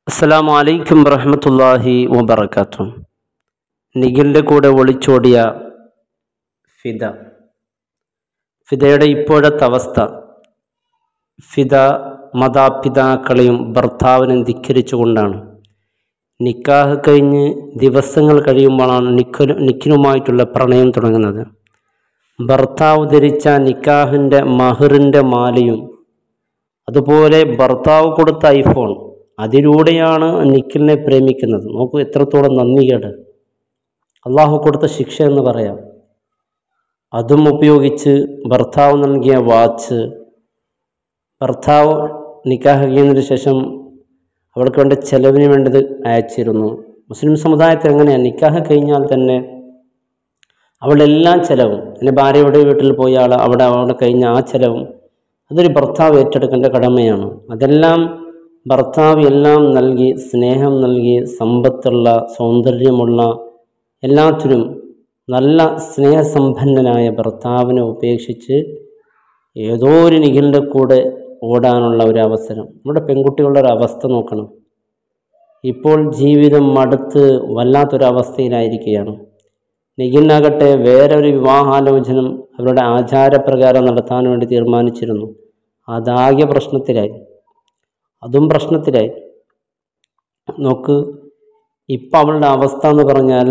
അസ്സലാമു അലൈക്കും വറഹ്മത്തുള്ളാഹി വബറകാതുഹു നിഖിലിൻ്റെ കൂടെ ഒളിച്ചോടിയ ഫിദ ഫിദയുടെ ഇപ്പോഴത്തെ അവസ്ഥ ഫിദ മാതാപിതാക്കളെയും ഭർത്താവിനെയും ധിക്കരിച്ചുകൊണ്ടാണ് നിക്കാഹ് കഴിഞ്ഞ് ദിവസങ്ങൾ കഴിയുമ്പോഴാണ് നിഖിൽ നിഖിലുമായിട്ടുള്ള പ്രണയം തുടങ്ങുന്നത് ഭർത്താവ് ധരിച്ച നിക്കാഹിൻ്റെ മഹറിൻ്റെ മാലയും അതുപോലെ ഭർത്താവ് കൊടുത്ത ഐഫോൺ അതിലൂടെയാണ് നിഖിലിനെ പ്രേമിക്കുന്നത് നോക്കൂ എത്രത്തോളം നന്ദികേട് അള്ളാഹു കൊടുത്ത ശിക്ഷ എന്ന് പറയാം അതും ഉപയോഗിച്ച് ഭർത്താവ് നൽകിയ വാച്ച് ഭർത്താവ് നിക്കാഹ് കഴിഞ്ഞതിന് ശേഷം അവൾക്ക് വേണ്ട ചെലവിന് വേണ്ടത് അയച്ചിരുന്നു മുസ്ലിം സമുദായത്തിൽ എങ്ങനെയാണ് നിക്കാഹ് കഴിഞ്ഞാൽ തന്നെ അവളുടെ എല്ലാ ചെലവും എൻ്റെ ഭാര്യയുടെ വീട്ടിൽ പോയ ആൾ അവിടെ അവിടെ കഴിഞ്ഞ ആ ചെലവും അതൊരു ഭർത്താവ് ഏറ്റെടുക്കേണ്ട കടമയാണ് അതെല്ലാം ഭർത്താവ് എല്ലാം നൽകി സ്നേഹം നൽകി സമ്പത്തുള്ള സൗന്ദര്യമുള്ള എല്ലാത്തിനും നല്ല സ്നേഹസമ്പന്നനായ ഭർത്താവിനെ ഉപേക്ഷിച്ച് ഏതോ ഒരു നിഖിലിൻ്റെ കൂടെ ഓടാനുള്ള ഒരു അവസരം നമ്മുടെ പെൺകുട്ടികളുടെ ഒരു അവസ്ഥ നോക്കണം ഇപ്പോൾ ജീവിതം മടുത്ത് വല്ലാത്തൊരവസ്ഥയിലായിരിക്കുകയാണ് നിഖിലിനാകട്ടെ വേറെ ഒരു വിവാഹാലോചനം അവരുടെ ആചാരപ്രകാരം നടത്താൻ വേണ്ടി തീരുമാനിച്ചിരുന്നു അതാകെ പ്രശ്നത്തിലായി അതും പ്രശ്നത്തിലായി നോക്ക് ഇപ്പം അവളുടെ അവസ്ഥ എന്ന് പറഞ്ഞാൽ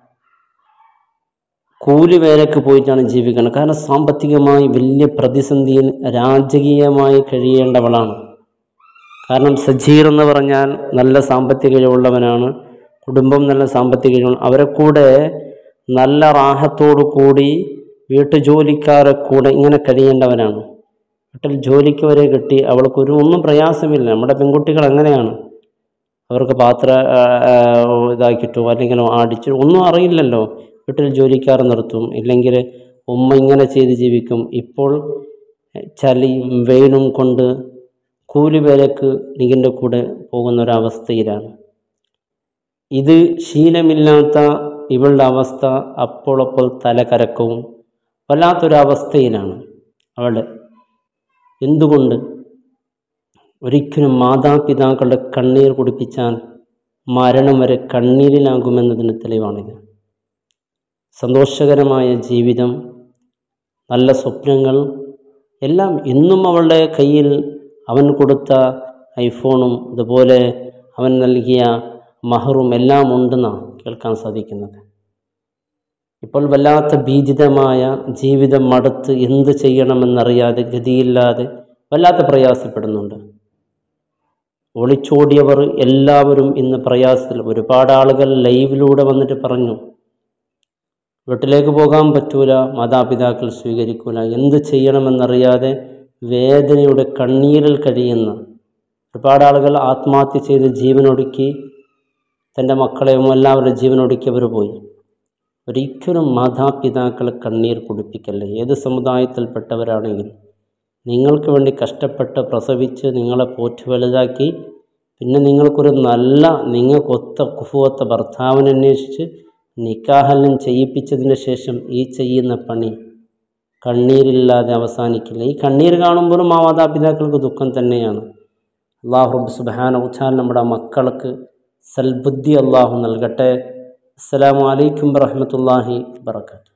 കൂലി വേലക്ക് പോയിട്ടാണ് ജീവിക്കുന്നത് കാരണം സാമ്പത്തികമായി വലിയ പ്രതിസന്ധിയിൽ രാജകീയമായി കഴിയേണ്ടവളാണ് കാരണം സജീർ എന്ന് പറഞ്ഞാൽ നല്ല സാമ്പത്തിക കഴിവുള്ളവനാണ് കുടുംബം നല്ല സാമ്പത്തിക കഴിവ് അവരെ കൂടെ നല്ല റാഹത്തോടു കൂടി വീട്ടുജോലിക്കാരെ കൂടെ ഇങ്ങനെ കഴിയേണ്ടവനാണ് വീട്ടിൽ ജോലിക്ക് വരെ കിട്ടി അവൾക്കൊരു ഒന്നും പ്രയാസമില്ല നമ്മുടെ പെൺകുട്ടികൾ അങ്ങനെയാണ് അവർക്ക് പാത്ര ആ, ആ, ഇതാക്കിയിട്ടോ അല്ലെങ്കിൽ അടിച്ചോ ഒന്നും അറിയില്ലല്ലോ വീട്ടിൽ ജോലിക്കാർ നിർത്തും ഇല്ലെങ്കിൽ ഉമ്മ ഇങ്ങനെ ചെയ്ത് ജീവിക്കും ഇപ്പോൾ ചളിയും വെയിലും കൊണ്ട് കൂലി വേലക്ക് നികിൻ്റെ കൂടെ പോകുന്ന ഒരവസ്ഥയിലാണ് ഇത് ശീലമില്ലാത്ത ഇവളുടെ അവസ്ഥ അപ്പോഴപ്പോൾ തലകരക്കവും വല്ലാത്തൊരവസ്ഥയിലാണ് അവളുടെ എന്തുകൊണ്ട് ഒരിക്കലും മാതാപിതാക്കളുടെ കണ്ണീർ കുടിപ്പിച്ചാൽ മരണം വരെ കണ്ണീരിലാകുമെന്നതിന് തെളിവാണിത് സന്തോഷകരമായ ജീവിതം നല്ല സ്വപ്നങ്ങൾ എല്ലാം ഇന്നും അവളുടെ കയ്യിൽ അവൻ കൊടുത്ത ഐഫോണും അതുപോലെ അവൻ നൽകിയ മഹറും എല്ലാം ഉണ്ടെന്നാണ് കേൾക്കാൻ സാധിക്കുന്നത് ഇപ്പോൾ വല്ലാത്ത ഭീതിതമായ ജീവിതം മടുത്ത് എന്ത് ചെയ്യണമെന്നറിയാതെ ഗതിയില്ലാതെ വല്ലാത്ത പ്രയാസപ്പെടുന്നുണ്ട് ഒളിച്ചോടിയവർ എല്ലാവരും ഇന്ന് പ്രയാസത്തിൽ ഒരുപാട് ആളുകൾ ലൈവിലൂടെ വന്നിട്ട് പറഞ്ഞു വീട്ടിലേക്ക് പോകാൻ പറ്റൂല മാതാപിതാക്കൾ സ്വീകരിക്കൂല എന്ത് ചെയ്യണമെന്നറിയാതെ വേദനയുടെ കണ്ണീരിൽ കഴിയുന്ന ഒരുപാട് ആളുകൾ ആത്മഹത്യ ചെയ്ത് ജീവനൊടുക്കി തൻ്റെ മക്കളെയും എല്ലാവരുടെ ജീവനൊടുക്കിയവർ പോയി ഒരിക്കലും മാതാപിതാക്കളെ കണ്ണീർ കുടിപ്പിക്കല്ലേ ഏത് സമുദായത്തിൽപ്പെട്ടവരാണെങ്കിലും നിങ്ങൾക്ക് വേണ്ടി കഷ്ടപ്പെട്ട് പ്രസവിച്ച് നിങ്ങളെ പോറ്റി വലുതാക്കി പിന്നെ നിങ്ങൾക്കൊരു നല്ല നിങ്ങൾക്കൊത്ത കുഫുവത്ത ഭർത്താവിനെ അന്വേഷിച്ച് നിക്കാഹെല്ലാം ചെയ്യിപ്പിച്ചതിന് ശേഷം ഈ ചെയ്യുന്ന പണി കണ്ണീരില്ലാതെ അവസാനിക്കില്ല ഈ കണ്ണീർ കാണുമ്പോഴും ആ മാതാപിതാക്കൾക്ക് ദുഃഖം തന്നെയാണ് അള്ളാഹു റബ്ബ് സുബ്ഹാന ഉച്ചാൽ നമ്മുടെ മക്കൾക്ക് സൽബുദ്ധി അള്ളാഹു നൽകട്ടെ അസ്സലാമു അലൈക്കും വറഹ്മത്തുള്ളാഹി വബറകാതുഹു